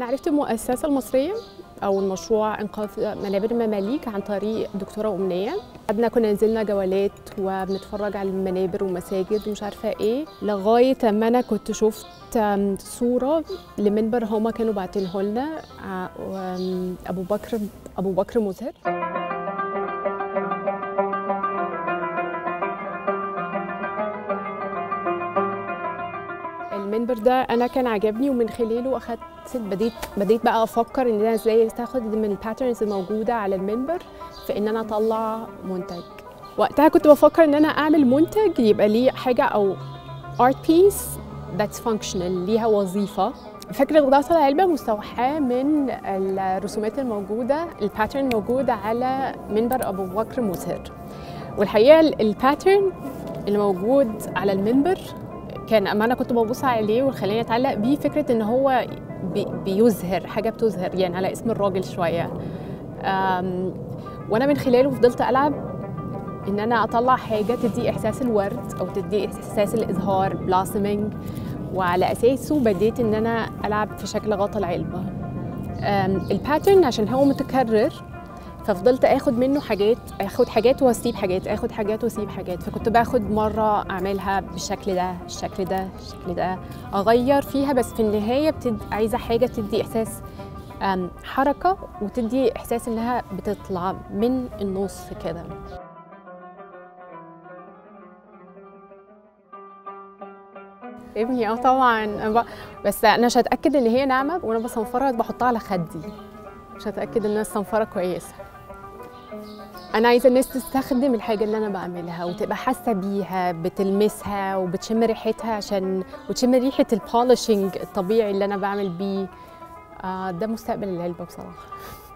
عرفت المؤسسة المصرية أو المشروع إنقاذ منابر المماليك عن طريق دكتورة أمنية قعدنا كنا نزلنا جولات وبنتفرج على المنابر ومساجد ومش عارفة إيه لغاية ما أنا كنت شفت صورة لمنبر هما كانوا باعتينه لنا أبو بكر أبو بكر مزهر المنبر ده انا كان عجبني ومن خلاله اخدت بديت بديت بقى افكر ان انا ازاي تاخد من الباترنز الموجوده على المنبر في ان انا اطلع منتج وقتها كنت بفكر ان انا اعمل منتج يبقى ليه حاجه او ارت بيس ذاتس فانكشنال ليها وظيفه فكرة غطاء العلبة مستوحاة من الرسومات الموجودة الباترن الموجودة على منبر أبو بكر مزهر والحقيقة الباترن اللي موجود على المنبر كان اما انا كنت ببص عليه وخلاني اتعلق بيه فكره ان هو بي بيزهر حاجه بتزهر يعني على اسم الراجل شويه وانا من خلاله فضلت العب ان انا اطلع حاجه تدي احساس الورد او تدي احساس الازهار بلاسمينج وعلى اساسه بديت ان انا العب في شكل غطا العلبه الباترن عشان هو متكرر ففضلت اخد منه حاجات اخد حاجات واسيب حاجات اخد حاجات واسيب حاجات فكنت باخد مره اعملها بالشكل ده الشكل ده الشكل ده اغير فيها بس في النهايه بتد... عايزه حاجه تدي احساس حركه وتدي احساس انها بتطلع من النص كده ابني اه طبعا بس انا مش هتاكد ان هي ناعمه وانا بصنفرها بحطها على خدي مش هتاكد ان الصنفره كويسه انا عايزه الناس تستخدم الحاجه اللي انا بعملها وتبقى حاسه بيها بتلمسها وبتشم ريحتها عشان وتشم ريحه البولشنج الطبيعي اللي انا بعمل بيه آه ده مستقبل العلبه بصراحه